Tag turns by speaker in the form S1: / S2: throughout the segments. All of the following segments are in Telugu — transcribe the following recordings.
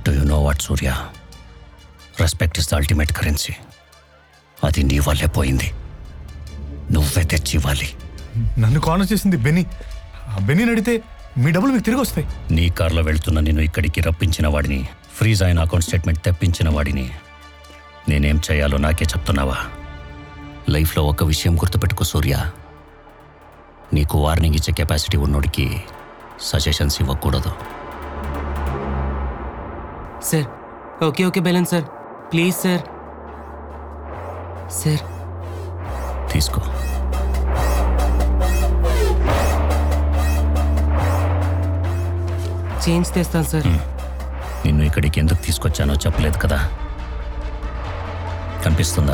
S1: Do you know what Surya respect is the ultimate currency అది నీ వల్లే పోయింది నువ్వే తెచ్చి ఇవ్వాలి
S2: నన్ను కార్నర్ చేసింది బెన్నీ ఆ బెన్నీని అడిగితే మీ డబ్బులు మీకు తిరిగి వస్తాయి
S1: నీ కార్లో వెళ్తున్న నిన్ను ఇక్కడికి రప్పించిన వాడిని ఫ్రీజ్ అయిన అకౌంట్ స్టేట్మెంట్ తెప్పించిన వాడిని నేనేం చేయాలో నాకే చెప్తున్నావా లైఫ్లో ఒక విషయం గుర్తుపెట్టుకో సూర్య నీకు వార్నింగ్ ఇచ్చే కెపాసిటీ ఉన్నోడికి సజెషన్స్ ఇవ్వకూడదు
S3: sir okay okay balance sir please sir sir
S1: తీసుకో
S3: చేంజ్ తెస్తాను సార్
S1: నిన్ను ఇక్కడికి ఎందుకు తీసుకొచ్చానో చెప్పలేదు కదా కనిపిస్తుందా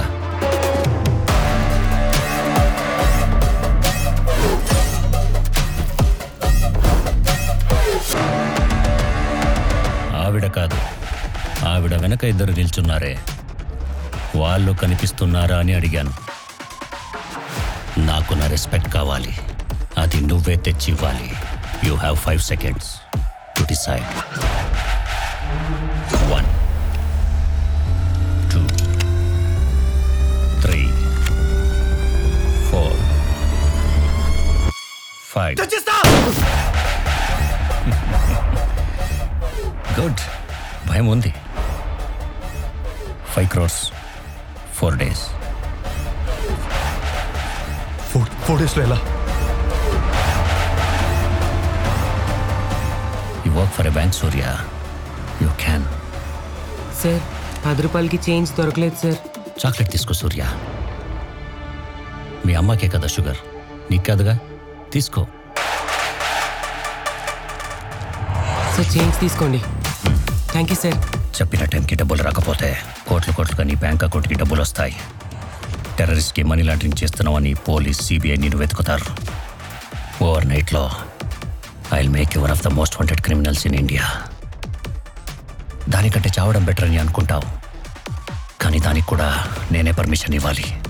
S1: ఆవిడ కాదు ఆవిడ వెనక ఇద్దరు నిల్చున్నారే వాళ్ళు కనిపిస్తున్నారా అని అడిగాను నాకు నా రెస్పెక్ట్ కావాలి అది నువ్వే తెచ్చి ఇవ్వాలి you have five seconds to decide One, two, three, four, five. Good భయం ఉంది five crores four days
S2: four four డేస్లో ఎలా
S1: you work for a bank Surya you can
S3: sir పది రూపాయలకి చేంజ్ దొరకలేదు సార్
S1: చాక్లెట్ తీసుకో సూర్య మీ అమ్మకే కదా షుగర్ నీకు కాదుగా తీసుకో
S3: సార్ చేంజ్ తీసుకోండి థ్యాంక్ యూ సార్
S1: చెప్పిన టైంకి డబ్బులు రాకపోతే కోట్లు కోట్లుగా నీ బ్యాంక్ అకౌంట్కి డబ్బులు వస్తాయి టెర్రరిస్ట్కి మనీ లాండరింగ్ చేస్తున్నావని పోలీస్ సిబిఐ నేను వెతుకుతారు ఓవర్ నైట్లో I make one of the most wanted criminals in India దానికంటే చావడం బెటర్ అని అనుకుంటావు కానీ దానికి కూడా నేనే పర్మిషన్ ఇవ్వాలి